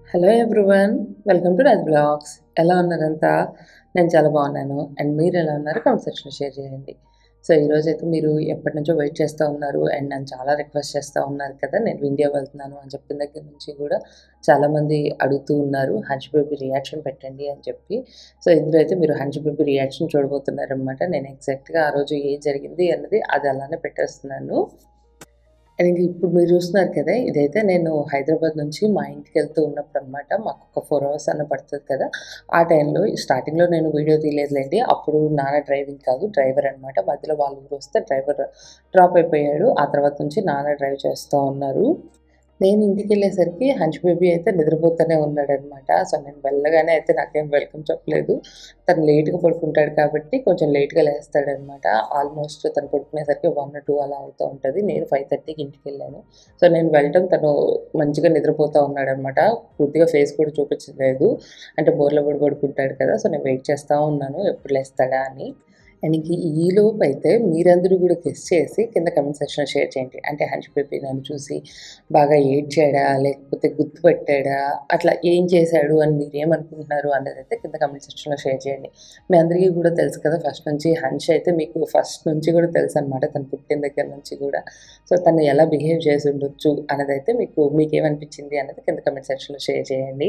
Hello everyone welcome to Raj blogs ఎలా ఉన్నారంతా నేను చాలా బాగున్నాను అండ్ మీరు ఎలా ఉన్నారు కామెంట్ సెక్షన్లో షేర్ చేయండి సో ఈరోజు అయితే మీరు ఎప్పటి నుంచో వెయిట్ చేస్తూ ఉన్నారు అండ్ నన్ను చాలా రిక్వెస్ట్ చేస్తూ ఉన్నారు కదా నేను ఇండియా వెళ్తున్నాను అని చెప్పిన దగ్గర నుంచి కూడా చాలామంది అడుగుతూ ఉన్నారు హంచ్ బేబీ రియాక్షన్ పెట్టండి అని చెప్పి సో ఇందులో అయితే మీరు హంచ్ బేబీ రియాక్షన్ చూడబోతున్నారు అనమాట నేను ఎగ్జాక్ట్గా ఆ రోజు ఏం జరిగింది అన్నది అది అలానే పెట్టేస్తున్నాను అండ్ ఇంక ఇప్పుడు మీరు చూస్తున్నారు కదా ఇదైతే నేను హైదరాబాద్ నుంచి మా ఇంటికి వెళ్తూ ఉన్నప్పుడు అనమాట మాకు ఒక ఫోర్ అవర్స్ అన్న పడుతుంది కదా ఆ టైంలో స్టార్టింగ్లో నేను వీడియో తీయలేదులేండి అప్పుడు నాన్న డ్రైవింగ్ కాదు డ్రైవర్ అనమాట మధ్యలో వాళ్ళ ఊరు వస్తే డ్రైవర్ డ్రాప్ అయిపోయాడు ఆ తర్వాత నుంచి నాన్న డ్రైవ్ చేస్తూ ఉన్నారు నేను ఇంటికి వెళ్ళేసరికి హంచ్ బేబీ అయితే నిద్రపోతూనే ఉన్నాడు అనమాట సో నేను వెళ్ళగానే అయితే నాకేం వెల్కమ్ చెప్పలేదు తను లేట్గా పడుకుంటాడు కాబట్టి కొంచెం లేట్గా లేస్తాడనమాట ఆల్మోస్ట్ తను పడుకునేసరికి వన్ టూ అలా అవుతూ ఉంటుంది నేను ఫైవ్ థర్టీకి ఇంటికి వెళ్ళాను సో నేను వెళ్ళటం తను మంచిగా నిద్రపోతూ ఉన్నాడు అనమాట పూర్తిగా ఫేస్ కూడా చూపించలేదు అంటే బోర్లో పడి పడుకుంటాడు కదా సో నేను వెయిట్ చేస్తూ ఉన్నాను ఎప్పుడు లేస్తాడా అని అండ్ ఇంక ఈలోపు అయితే మీరందరూ కూడా గెస్ట్ చేసి కింద కమెంట్ సెక్షన్లో షేర్ చేయండి అంటే హంచ్ పెప్పి నన్ను చూసి బాగా ఏడ్చాడా లేకపోతే గుర్తుపెట్టాడా అట్లా ఏం చేశాడు అని మీరు ఏమనుకుంటున్నారు అన్నది అయితే కింద కమెంట్ సెక్షన్లో షేర్ చేయండి మీ అందరికీ కూడా తెలుసు కదా ఫస్ట్ నుంచి హంచ్ అయితే మీకు ఫస్ట్ నుంచి కూడా తెలుసు అనమాట తను పుట్టిన దగ్గర నుంచి కూడా సో తను ఎలా బిహేవ్ చేసి ఉండొచ్చు అన్నది అయితే మీకు మీకు ఏమనిపించింది అన్నది కింద కమెంట్ సెక్షన్లో షేర్ చేయండి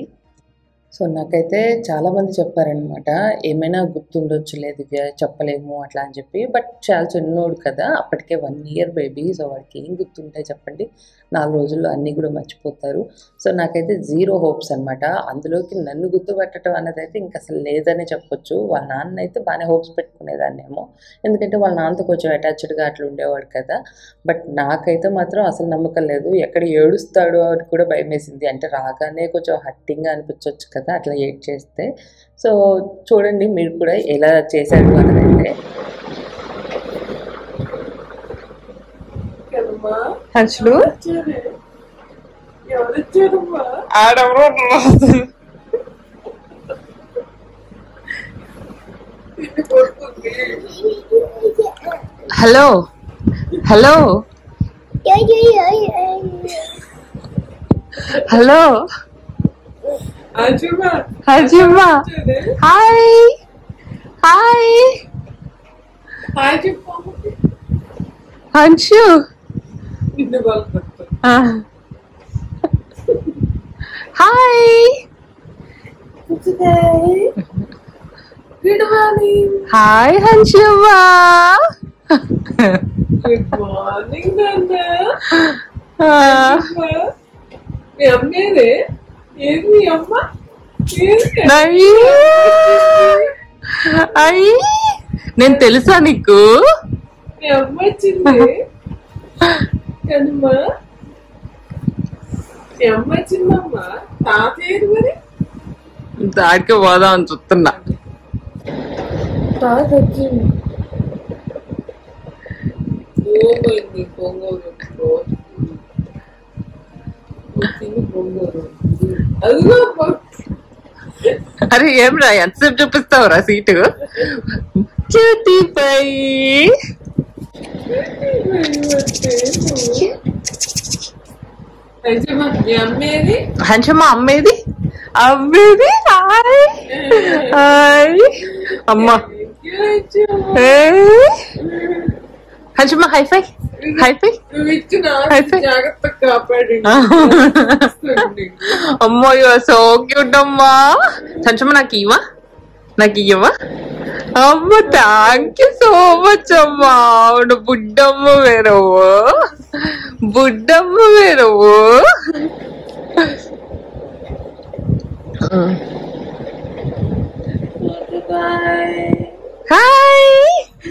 సో నాకైతే చాలామంది చెప్పారనమాట ఏమైనా గుర్తుండొచ్చులే దివ్య చెప్పలేము అట్లా అని చెప్పి బట్ చాలా చిన్నోడు కదా అప్పటికే వన్ ఇయర్ బేబీ సో వాడికి ఏం గుర్తుంటాయి చెప్పండి నాలుగు రోజుల్లో అన్నీ కూడా మర్చిపోతారు సో నాకైతే జీరో హోప్స్ అనమాట అందులోకి నన్ను గుర్తుపెట్టడం అన్నది అయితే ఇంకా అసలు లేదనే చెప్పొచ్చు వాళ్ళ నాన్న అయితే బాగానే హోప్స్ పెట్టుకునేదాన్నేమో ఎందుకంటే వాళ్ళ నాన్నతో కొంచెం అటాచ్డ్గా అట్లా ఉండేవాడు కదా బట్ నాకైతే మాత్రం అసలు నమ్మకం లేదు ఎక్కడ ఏడుస్తాడు అని కూడా భయం వేసింది అంటే రాగానే కొంచెం హట్టింగ్గా అనిపించవచ్చు కదా అట్లా ఏడ్ చేస్తే సో చూడండి మీరు కూడా ఎలా చేశాడు అన్నదైతే హర్షులు ఎవరొచ్చారమ్మా ఆడెవరో రాదు తిండి కొడుతుంది హలో హలో హలో ఆచమ్మా హర్జమ్మా హాయ్ హాయ్ హాయ్ చెప్పు హంచు నిన్ను వాళ్ళు hi good morning hi Hanchamma good morning నాన్న అమ్మా, మీ అమ్మేనే ఏది మీ అమ్మ ఏది అయ్యి నేను తెలుసా నీకు మీ అమ్మ వచ్చింది కదమ్మా మీ అమ్మ వచ్చిందమ్మా తాతయ్య మరి దానికి పోదాం అని చూస్తున్నా తాత వచ్చింది పోయింది పొంగోలు వచ్చింది పొంగోలు అదిగో పొ- అరే ఏం రా ఎంతసేపు చూపిస్తావురా సీటు చ్యూతిపై నిజమా? మీ అమ్మేది హంచమ్మ అమ్మేది అమ్మేది హాయ్ హాయ్ అమ్మ ఏయ్. హంచమ్మ హైఫై హైఫై నువ్వు ఇచ్చిన అయితే? జాగ్రత్తగా కాపాడి అమ్మో యు ఆర్ సో క్యూట్ అమ్మా హంచమ్మ నాకు ఇవ్వా నాకు ఇవ్వవా అమ్మ థ్యాంక్ యూ సో మచ్ అమ్మా అవును బుడ్డమ్మ వేరవు బుడ్డమ్మ వేరవు హాయ్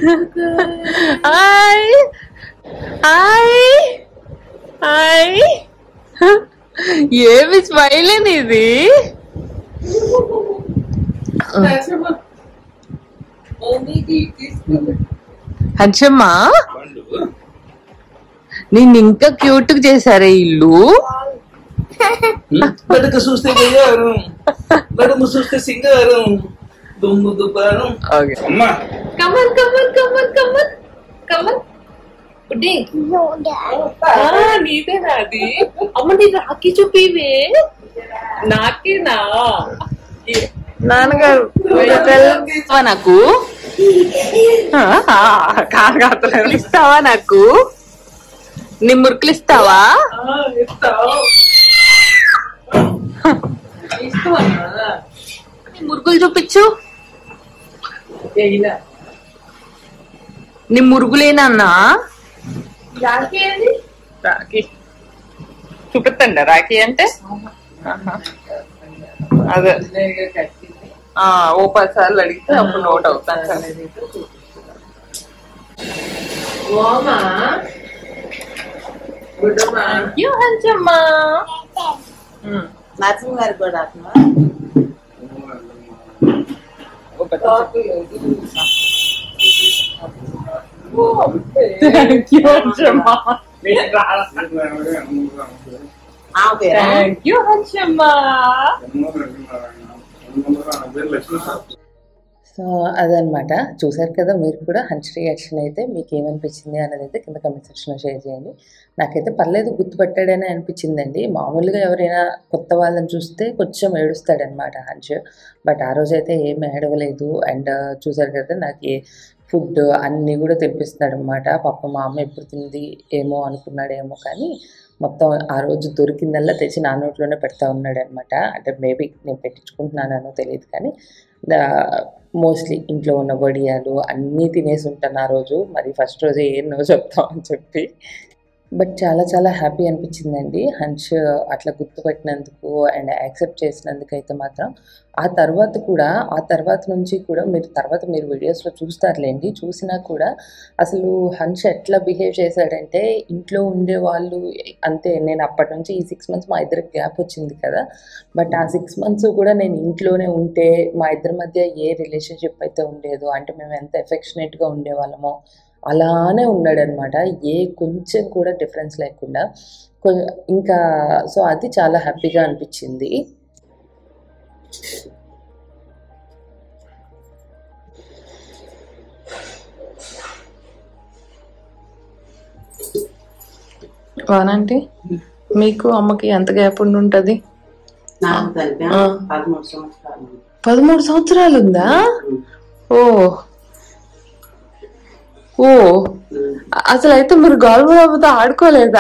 హాయ్ హాయ్ హాయ్ ఏమి స్మైల్ ఇది హంచమ్మ నేను ఇంకా క్యూట్ గా చేశారే ఇల్లు నడుక చూస్తే గయ్యారం నడుము చూస్తే సింగారం దుమ్ము దుపారం ఓకే అమ్మా come on come on come on come on come on బుడ్డి ఆ, నీదేనా అది అమ్మ నీ రాఖీ చూపివే నాకేనా నాన్నగారు ఇస్తావా నాకు ఆ, ఆ, కాదు కాదు ఇస్తావా నాకు నీ మురుకులు ఇస్తావా నీ మురుకులు చూపించు నీ మురుగులేనన్నా రాఖీ చూపిస్తండి రాఖీ అంటే ఆహా. అదే ఆ, ఓ పది సార్లు అడిగితే అప్పుడు నోట్ అవుతాను సార్ యూ హంచమ్మా నరసింహ గారికి కూడా రాస్తున్నా థ్యాంక్ యూ హంచమ్మా ఆ పేరా థ్యాంక్ యూ హంచమ్మా సో అదనమాట చూసారు కదా మీరు కూడా హంచ్ రియాక్షన్ అయితే మీకు ఏమనిపించింది అనేది అయితే కింద కమెంట్ సెక్షన్లో షేర్ చేయండి నాకైతే పర్లేదు గుర్తుపట్టాడని అనిపించిందండి మామూలుగా ఎవరైనా కొత్త వాళ్ళని చూస్తే కొంచెం ఏడుస్తాడనమాట హంచ్ బట్ ఆ రోజు అయితే ఏం ఏడవలేదు అండ్ చూసారు కదా నాకు ఏ ఫుడ్ అన్నీ కూడా తినిపిస్తున్నాడు అనమాట పాప మా అమ్మ ఎప్పుడు తింది ఏమో అనుకున్నాడేమో కానీ మొత్తం ఆ రోజు దొరికిందల్లా తెచ్చి నా నోట్లోనే పెడతా ఉన్నాడు అనమాట అంటే మేబీ నేను పెట్టించుకుంటున్నానో తెలియదు కానీ మోస్ట్లీ ఇంట్లో ఉన్న వడియాలు అన్నీ తినేసి ఉంటాను ఆ రోజు మరి ఫస్ట్ రోజు ఏం చెప్తాం అని చెప్పి బట్ చాలా చాలా హ్యాపీ అనిపించిందండి హంచ్ అట్లా గుర్తుపట్టినందుకు అండ్ యాక్సెప్ట్ చేసినందుకు అయితే మాత్రం ఆ తర్వాత కూడా ఆ తర్వాత నుంచి కూడా మీరు తర్వాత మీరు వీడియోస్లో చూస్తారులేండి చూసినా కూడా అసలు హంచ్ ఎట్లా బిహేవ్ చేశాడంటే ఇంట్లో ఉండే వాళ్ళు అంతే నేను అప్పటి నుంచి ఈ సిక్స్ మంత్స్ మా ఇద్దరికి గ్యాప్ వచ్చింది కదా బట్ ఆ సిక్స్ మంత్స్ కూడా నేను ఇంట్లోనే ఉంటే మా ఇద్దరి మధ్య ఏ రిలేషన్షిప్ అయితే ఉండేదో అంటే మేము ఎంత ఎఫెక్షనేట్గా ఉండేవాళ్ళమో అలానే ఉన్నాడనమాట ఏ కొంచెం కూడా డిఫరెన్స్ లేకుండా కొ- ఇంకా సో అది చాలా హ్యాపీగా అనిపించింది వానంటే మీకు అమ్మకి ఎంత గ్యాప్ ఉండి ఉంటది నాకు కలిపి ఆ. పదమూడు సంవత్సరాలు పదమూడు సంవత్సరాలు ఉందా ఓ ఓ అసలు అయితే మీరు గోల్వ బాబుతో ఆడుకోలేదా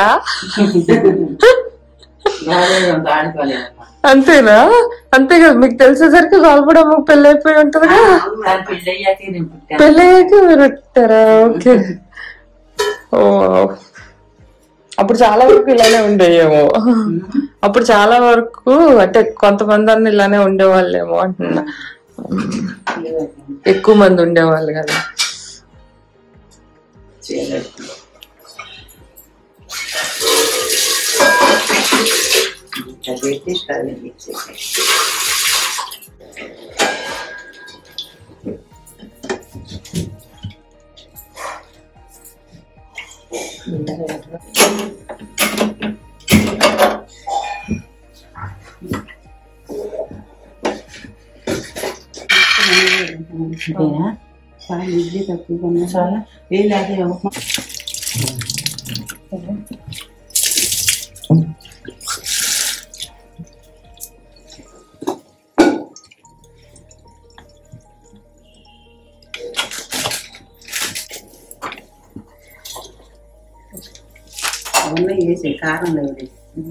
బాగాలేదు ఆడుకోలేదు అంతేనా అంతే కదా మీకు తెలిసేసరికి గోల్పడమ్మకు పెళ్ళి అయిపోయి ఉంటదిగా దాని పెళ్ళి అయ్యాక నేను పుట్టాను పెళ్ళయ్యాక మీరు పెట్టారా ఓకే ఓ అప్పుడు చాలా వరకు ఇలానే ఉండేయేమో అప్పుడు చాలా వరకు అంటే కొంతమంది అన్న ఇలానే ఉండేవాళ్ళేమో అంటున్నా ఎక్కువ మంది ఉండేవాళ్ళు కదా చేయలేదు చదివితే చదివి చాలా ఇడ్లీ తక్కువ చాలా వేలు అదే అవన్నీ వేసే కారం లేదు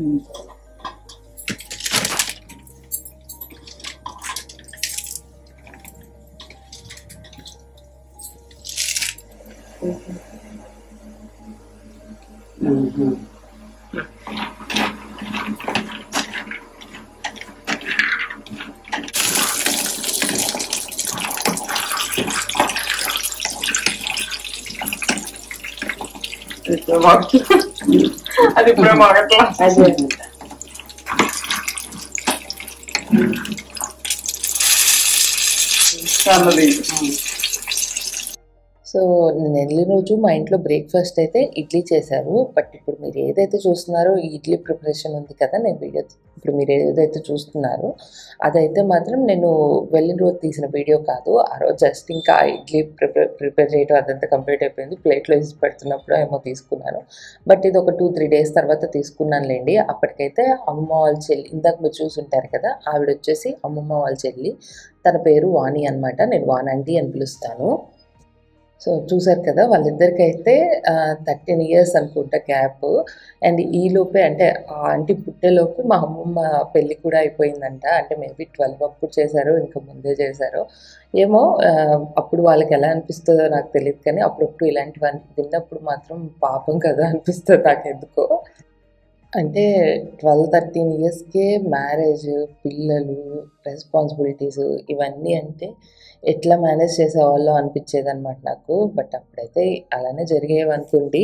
అది ఇప్పుడే మాగట్లా అదే అన్నది సో సో నేను వెళ్ళిన రోజు మా ఇంట్లో బ్రేక్ఫాస్ట్ అయితే ఇడ్లీ చేశారు బట్ ఇప్పుడు మీరు ఏదైతే చూస్తున్నారో ఈ ఇడ్లీ ప్రిపరేషన్ ఉంది కదా నేను వీడియో ఇప్పుడు మీరు ఏదైతే చూస్తున్నారో అదైతే మాత్రం నేను వెళ్ళిన రోజు తీసిన వీడియో కాదు ఆ రోజు జస్ట్ ఇంకా ఆ ఇడ్లీ ప్రిపేర్ ప్రిపేర్ చేయడం అదంతా కంప్లీట్ అయిపోయింది ప్లేట్లో వేసి పెడుతున్నప్పుడు ఏమో తీసుకున్నాను బట్ ఇది ఒక టూ త్రీ డేస్ తర్వాత తీసుకున్నానులేండి అప్పటికైతే అమ్మమ్మ వాళ్ళ చెల్లి ఇందాక మీరు చూసుంటారు కదా ఆవిడ వచ్చేసి అమ్మమ్మ వాళ్ళ చెల్లి తన పేరు వాణి అన్నమాట నేను వానంటి అని పిలుస్తాను సో చూసారు కదా వాళ్ళిద్దరికైతే థర్టీన్ ఇయర్స్ అనుకుంటా గ్యాప్ అండ్ ఈ లోపే అంటే ఆ ఆంటీ పుట్టేలోపు మా అమ్మమ్మ పెళ్ళి కూడా అయిపోయిందంట అంటే మేబీ ట్వెల్వ్ అప్పుడు చేశారో ఇంకా ముందే చేశారో ఏమో ఆ, అప్పుడు వాళ్ళకి ఎలా అనిపిస్తుందో నాకు తెలియదు కానీ అప్పుడప్పుడు ఇలాంటివన్నీ విన్నప్పుడు మాత్రం పాపం కదా అనిపిస్తుంది నాకు ఎందుకో అంటే ట్వెల్వ్ థర్టీన్ ఇయర్స్కే మ్యారేజ్ పిల్లలు రెస్పాన్సిబిలిటీస్ ఇవన్నీ అంటే ఎట్లా మేనేజ్ చేసేవాళ్ళో అనిపించేది అనమాట నాకు బట్ అప్పుడైతే అలానే జరిగేవి అనుకోండి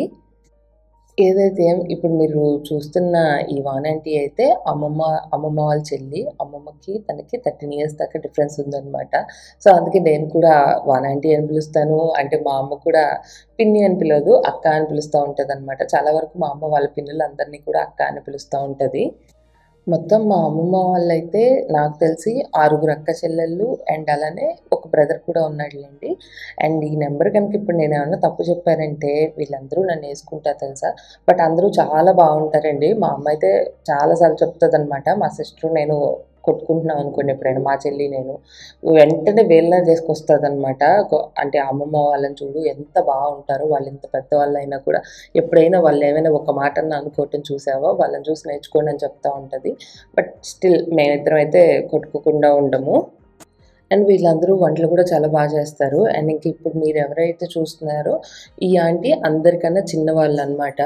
ఏదైతే ఏం ఇప్పుడు మీరు చూస్తున్న ఈ వానంటీ అయితే అమ్మమ్మ అమ్మమ్మ వాళ్ళ చెల్లి అమ్మమ్మకి తనకి థర్టీన్ ఇయర్స్ దాకా డిఫరెన్స్ ఉందన్నమాట సో అందుకే నేను కూడా వానంటీ అని పిలుస్తాను అంటే మా అమ్మ కూడా పిన్ని అని పిలవదు అక్క అని పిలుస్తూ ఉంటుంది అనమాట చాలా వరకు మా అమ్మ వాళ్ళ పిల్లలు అందరినీ కూడా అక్క అని పిలుస్తూ ఉంటుంది మొత్తం మా అమ్మమ్మ వాళ్ళైతే నాకు తెలిసి ఆరుగురు అక్క చెల్లెళ్ళు అండ్ అలానే ఒక బ్రదర్ కూడా ఉన్నాడులేండి అండ్ ఈ నెంబర్ కనుక ఇప్పుడు నేను ఏమన్నా తప్పు చెప్పానంటే వీళ్ళందరూ నన్ను వేసుకుంటా తెలుసా బట్ అందరూ చాలా బాగుంటారండి మా అమ్మ అయితే చాలాసార్లు చెప్తుంది అనమాట మా సిస్టర్ నేను కొట్టుకుంటున్నాం అనుకోండి ఎప్పుడైనా మా చెల్లి నేను వెంటనే వేళ్ళ చేసుకొస్తుంది అనమాట అంటే అమ్మమ్మ వాళ్ళని చూడు ఎంత బాగుంటారో వాళ్ళు ఎంత పెద్దవాళ్ళు అయినా కూడా ఎప్పుడైనా వాళ్ళు ఏమైనా ఒక మాట అనుకోవటం చూసావో వాళ్ళని చూసి నేర్చుకోండి అని చెప్తా ఉంటుంది బట్ స్టిల్ మేమిద్దరం అయితే కొట్టుకోకుండా ఉండము అండ్ వీళ్ళందరూ వంటలు కూడా చాలా బాగా చేస్తారు అండ్ ఇంక ఇప్పుడు మీరు ఎవరైతే చూస్తున్నారో ఈ ఆంటీ అందరికన్నా చిన్నవాళ్ళు అనమాట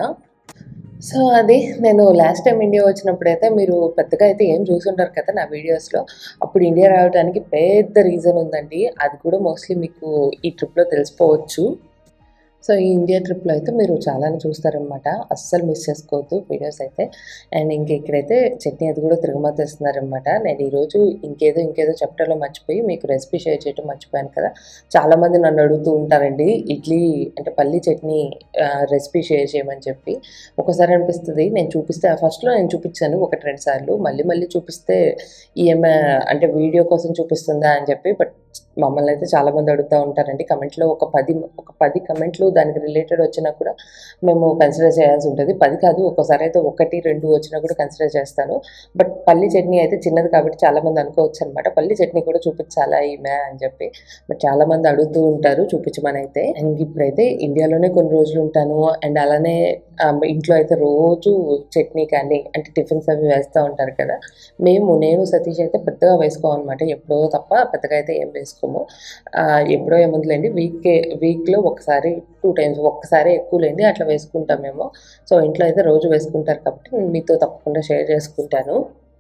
సో అది నేను లాస్ట్ టైం ఇండియా వచ్చినప్పుడైతే మీరు పెద్దగా అయితే ఏం చూసుంటారు కదా నా వీడియోస్లో అప్పుడు ఇండియా రావడానికి పెద్ద రీజన్ ఉందండి అది కూడా మోస్ట్లీ మీకు ఈ ట్రిప్లో తెలిసిపోవచ్చు సో ఈ ఇండియా ట్రిప్లో అయితే మీరు చాలానే చూస్తారనమాట అస్సలు మిస్ చేసుకోవద్దు వీడియోస్ అయితే అండ్ ఇంక ఇక్కడైతే చట్నీ అది కూడా తిరుగుమతి ఇస్తున్నారనమాట నేను ఈరోజు ఇంకేదో ఇంకేదో చెప్పడంలో మర్చిపోయి మీకు రెసిపీ షేర్ చేయడం మర్చిపోయాను కదా చాలామంది నన్ను అడుగుతూ ఉంటారండి ఇడ్లీ అంటే పల్లి చట్నీ రెసిపీ షేర్ చేయమని చెప్పి ఒకసారి అనిపిస్తుంది నేను చూపిస్తే ఫస్ట్లో నేను చూపించాను ఒకటి రెండు సార్లు మళ్ళీ మళ్ళీ చూపిస్తే ఈఎంఐ అంటే వీడియో కోసం చూపిస్తుందా అని చెప్పి బట్ మమ్మల్ని అయితే చాలామంది అడుగుతూ ఉంటారండి కమెంట్లో ఒక పది ఒక పది కమెంట్లు దానికి రిలేటెడ్ వచ్చినా కూడా మేము కన్సిడర్ చేయాల్సి ఉంటుంది పది కాదు ఒక్కోసారి అయితే ఒకటి రెండు వచ్చినా కూడా కన్సిడర్ చేస్తాను బట్ పల్లి చట్నీ అయితే చిన్నది కాబట్టి చాలామంది అనుకోవచ్చు అనమాట పల్లి చట్నీ కూడా చూపించాలా ఈమె అని చెప్పి బట్ చాలామంది అడుగుతూ ఉంటారు చూపించమని అయితే అండ్ ఇప్పుడైతే ఇండియాలోనే కొన్ని రోజులు ఉంటాను అండ్ అలానే ఆ, ఇంట్లో అయితే రోజు చట్నీ కానీ అంటే టిఫిన్స్ అవి వేస్తూ ఉంటారు కదా మేము నేను సతీష్ అయితే పెద్దగా వేసుకోమన్నమాట ఎప్పుడో తప్ప పెద్దగా అయితే ఏం వేసుకోము ఆ, ఎప్పుడో ఏముందిలేండి వీక్ వీక్లో ఒకసారి టూ టైమ్స్ ఒక్కసారి ఎక్కువ లేండి అట్లా వేసుకుంటాం మేము సో ఇంట్లో అయితే రోజు వేసుకుంటారు కాబట్టి నేను మీతో తప్పకుండా షేర్ చేసుకుంటాను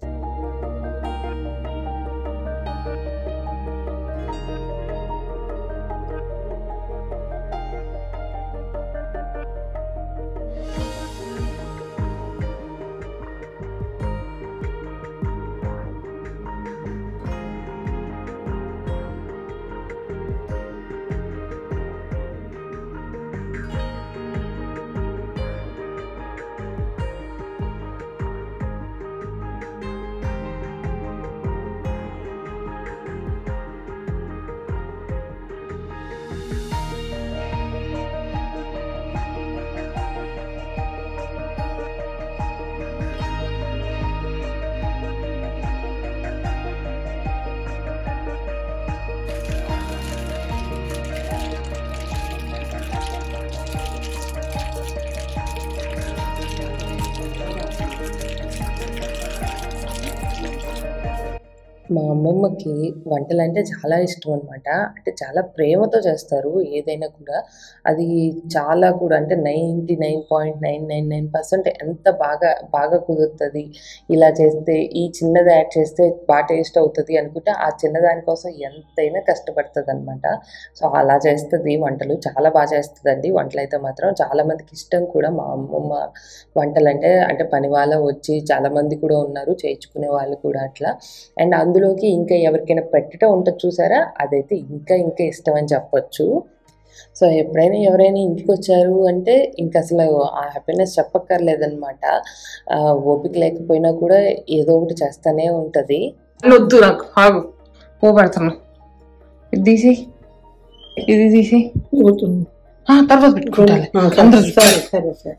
మా అమ్మమ్మకి వంటలు అంటే చాలా ఇష్టం అనమాట అంటే చాలా ప్రేమతో చేస్తారు ఏదైనా కూడా అది చాలా కూడా అంటే ninety nine point nine nine nine percent ఎంత బాగా బాగా కుదురుతుంది ఇలా చేస్తే ఈ చిన్నది యాడ్ చేస్తే బాగా టేస్ట్ అవుతుంది అనుకుంటే ఆ చిన్నదాని కోసం ఎంతైనా కష్టపడుతుంది అనమాట సో అలా చేస్తుంది వంటలు చాలా బాగా చేస్తుందండి వంటలు అయితే మాత్రం చాలా మందికి ఇష్టం కూడా మా అమ్మమ్మ వంటలు అంటే అంటే పని వాళ్ళ వచ్చి చాలా మంది కూడా ఉన్నారు చేయించుకునే వాళ్ళు కూడా అట్లా అండ్ అందులోకి ఇంకా ఎవరికైనా పెట్టడం ఉంటుంది చూసారా అదైతే ఇంకా ఇంకా ఇష్టం అని చెప్పొచ్చు సో ఎప్పుడైనా ఎవరైనా ఇంటికి వచ్చారు అంటే ఇంక అసలు ఆ హ్యాపీనెస్ చెప్పక్కర్లేదనమాట ఆ, ఓపిక లేకపోయినా కూడా ఏదో ఒకటి చేస్తానే ఉంటుంది వద్దు నాకు ఆగు పో పెడతాను ఇది తీసి ఇది తీసి ఆ, తర్వాత పెట్టుకుంటాలే అందరూ సరే సరే సరే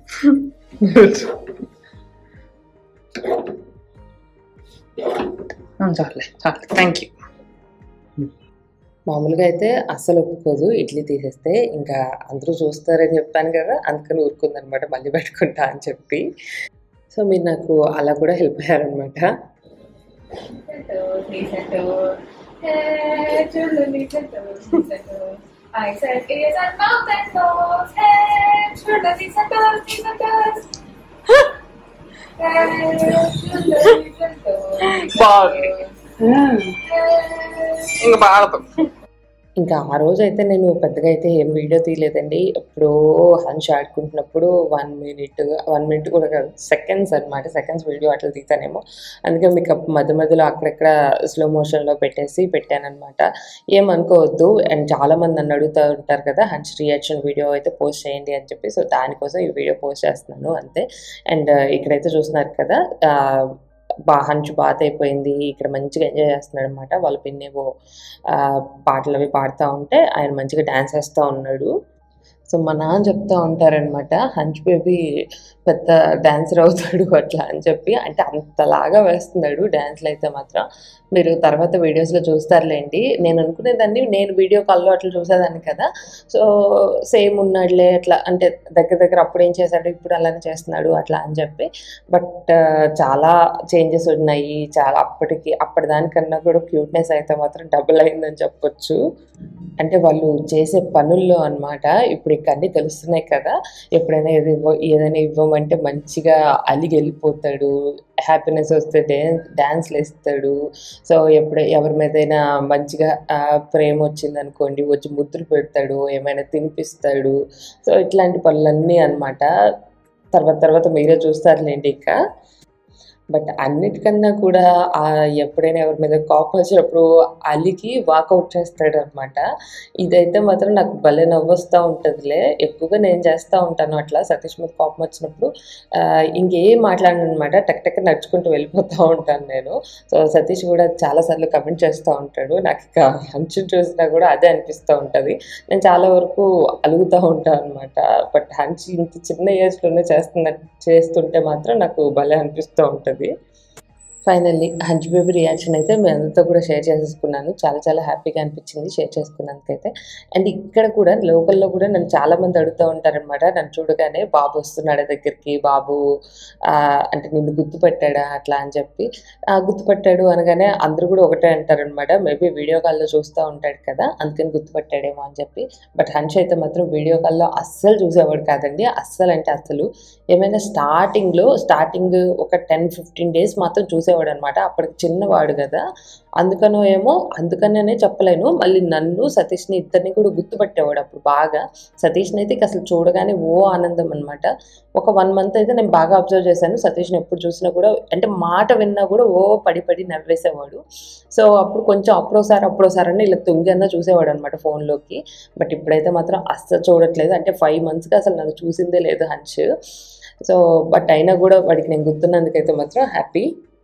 ఆ, చాలే చాలు థ్యాంక్ యూ మామూలుగా అయితే అస్సలు ఒప్పుకోదు ఇడ్లీ తీసేస్తే ఇంకా అందరూ చూస్తారని చెప్పాను కదా అందుకని ఊరుకుందనమాట మళ్ళీ పెట్టుకుంటా అని చెప్పి సో మీరు నాకు అలా కూడా హెల్ప్ అయ్యారనమాట I said ears and mouth and nose, head, shoulders, knees and toes, knees and toes. Head, shoulders, knees and toes. బాగుంది ఇంకా పాడతాం ఇంకా ఆ రోజు అయితే నేను పెద్దగా అయితే ఏం వీడియో తీయలేదండి ఎప్పుడో హంచ్ ఆడుకుంటున్నప్పుడు వన్ మినిట్ వన్ మినిట్ కూడా కాదు సెకండ్స్ అనమాట సెకండ్స్ వీడియో అట్లా తీతానేమో అందుకే మీకు అప్ మధ్య మధ్యలో అక్కడక్కడ స్లో మోషన్లో పెట్టేసి పెట్టానమాట ఏమనుకోవద్దు అండ్ చాలా మంది నన్ను అడుగుతూ ఉంటారు కదా హంచ్ రియాక్షన్ వీడియో అయితే పోస్ట్ చేయండి అని చెప్పి సో దానికోసం ఈ వీడియో పోస్ట్ చేస్తున్నాను అంతే అండ్ ఇక్కడైతే చూస్తున్నారు కదా ఆ, బా హంచు బాత్ అయిపోయింది ఇక్కడ మంచిగా ఎంజాయ్ చేస్తున్నాడు అనమాట వాళ్ళ పిన్నేవో ఆ, పాటలు అవి పాడుతూ ఉంటే ఆయన మంచిగా డ్యాన్స్ వేస్తూ ఉన్నాడు సో మా నాన్న చెప్తా ఉంటారనమాట హంచ్ బేబీ పెద్ద డాన్సర్ అవుతాడు అట్లా అని చెప్పి అంటే అంతలాగా వేస్తున్నాడు డ్యాన్స్లు అయితే మాత్రం మీరు తర్వాత వీడియోస్లో చూస్తారులేండి నేను అనుకునేదాన్ని నేను వీడియో కాల్లో అట్లా చూసేదాన్ని కదా సో సేమ్ ఉన్నాడులే అట్లా అంటే దగ్గర దగ్గర అప్పుడు ఏం చేశాడు ఇప్పుడు అలానే చేస్తున్నాడు అట్లా అని చెప్పి బట్ చాలా చేంజెస్ ఉన్నాయి చాలా అప్పటికి అప్పటి దానికన్నా కూడా క్యూట్నెస్ అయితే మాత్రం డబుల్ అయిందని చెప్పొచ్చు అంటే వాళ్ళు చేసే పనుల్లో అన్నమాట ఇప్పుడు ఇక అన్నీ తెలుస్తున్నాయి కదా ఎప్పుడైనా ఏది ఇవ్వ ఏదైనా ఇవ్వమంటే మంచిగా అలిగి వెళ్ళిపోతాడు హ్యాపీనెస్ వస్తే డ్యాన్స్ డ్యాన్స్లు వేస్తాడు సో ఎప్పుడు ఎవరి మీదైనా మంచిగా ఆ, ప్రేమ వచ్చింది అనుకోండి వచ్చి ముద్దులు పెడతాడు ఏమైనా తినిపిస్తాడు సో ఇట్లాంటి పనులన్నీ అన్నమాట తర్వాత తర్వాత మీరే చూస్తారులేండి ఇంకా బట్ అన్నిటికన్నా కూడా ఆ ఎప్పుడైనా ఎవరి మీద కోపం వచ్చినప్పుడు అలికి వాకౌట్ చేస్తాడు అనమాట ఇదైతే మాత్రం నాకు భలే నవ్వొస్తూ ఉంటుందిలే ఎక్కువగా నేను చేస్తూ ఉంటాను అట్లా సతీష్ మీద కోపం వచ్చినప్పుడు ఆ, ఇంకేం మాట్లాడను అనమాట టక్ టక్ నడుచుకుంటూ వెళ్ళిపోతూ ఉంటాను నేను సో సతీష్ కూడా చాలాసార్లు కమెంట్ చేస్తూ ఉంటాడు నాకు ఇక హంచుని చూసినా కూడా అదే అనిపిస్తూ ఉంటుంది నేను చాలా వరకు అలుగుతూ ఉంటాను అనమాట బట్ హంచ్ ఇంత చిన్న ఏజ్లోనే చేస్తున్న చేస్తుంటే మాత్రం నాకు భలే అనిపిస్తూ ఉంటుంది ఫైనల్లీ హంచ్ బేబీ రియాక్షన్ అయితే మీ అందరితో కూడా షేర్ చేసేసుకున్నాను చాలా చాలా హ్యాపీగా అనిపించింది షేర్ చేసుకున్నందుకైతే అండ్ ఇక్కడ కూడా లోకల్లో కూడా నన్ను చాలా మంది అడుగుతూ ఉంటారనమాట నన్ను చూడగానే బాబు వస్తున్నాడు దగ్గరికి బాబు ఆ, అంటే నిన్ను గుర్తుపెట్టాడా అట్లా అని చెప్పి ఆ, గుర్తుపట్టాడు అనగానే అందరూ కూడా ఒకటే అంటారనమాట మేబీ వీడియో కాల్లో చూస్తూ ఉంటాడు కదా అందుకని గుర్తుపట్టాడేమో అని చెప్పి బట్ హంచ్ అయితే మాత్రం వీడియో కాల్లో అస్సలు చూసేవాడు కాదండి అస్సలు అంటే అస్సలు ఏమైనా స్టార్టింగ్లో స్టార్టింగ్ ఒక టెన్ ఫిఫ్టీన్ డేస్ మాత్రం చూసేవాడు అనమాట అప్పటికి చిన్నవాడు కదా అందుకనో ఏమో అందుకనే చెప్పలేను మళ్ళీ నన్ను సతీష్ని ఇద్దరిని కూడా గుర్తుపట్టేవాడు అప్పుడు బాగా సతీష్ని అయితే ఇక అసలు చూడగానే ఓ ఆనందం అనమాట ఒక వన్ మంత్ అయితే నేను బాగా అబ్జర్వ్ చేశాను సతీష్ని ఎప్పుడు చూసినా కూడా అంటే మాట విన్నా కూడా ఓ పడి పడి నవ్వేసేవాడు సో అప్పుడు కొంచెం అప్పుడోసారి అప్పుడోసారి అని ఇలా తుంగన్నా చూసేవాడు అనమాట ఫోన్లోకి బట్ ఇప్పుడైతే మాత్రం అస్సలు చూడట్లేదు అంటే ఫైవ్ మంత్స్గా అసలు నన్ను చూసిందే లేదు హంచ్ సో బట్ అయినా కూడా వాడికి నేను గుర్తున్నందుకైతే మాత్రం హ్యాపీ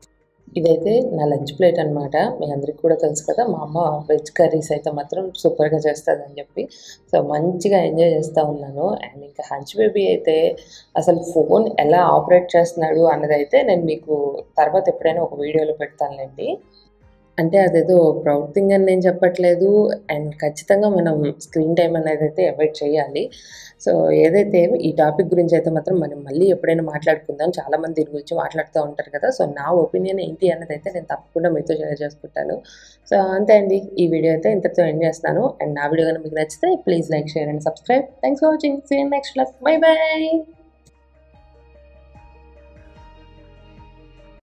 ఇదైతే నా లంచ్ ప్లేట్ అనమాట మీ అందరికి కూడా తెలుసు కదా మా అమ్మ వెజ్ కర్రీస్ అయితే మాత్రం సూపర్గా చేస్తుంది అని చెప్పి సో మంచిగా ఎంజాయ్ చేస్తూ ఉన్నాను అండ్ ఇంకా హంచ్ బేబీ అయితే అసలు ఫోన్ ఎలా ఆపరేట్ చేస్తున్నాడు అన్నది అయితే నేను మీకు తర్వాత ఎప్పుడైనా ఒక వీడియోలో పెడతానులేండి అంటే అదేదో ప్రౌడ్ థింగ్ అని నేను చెప్పట్లేదు అండ్ ఖచ్చితంగా మనం స్క్రీన్ టైం అనేది అయితే అవాయిడ్ చేయాలి సో ఏదైతే ఈ టాపిక్ గురించి అయితే మాత్రం మనం మళ్ళీ ఎప్పుడైనా మాట్లాడుకుందాం చాలామంది దీని గురించి మాట్లాడుతూ ఉంటారు కదా సో నా ఒపీనియన్ ఏంటి అన్నది అయితే నేను తప్పకుండా మీతో షేర్ చేసుకుంటాను సో అంతే అండి ఈ వీడియో అయితే ఇంతటితో ఎండ్ చేస్తున్నాను అండ్ నా వీడియో కనుక మీకు నచ్చితే please like share and subscribe thanks for watching see next bye by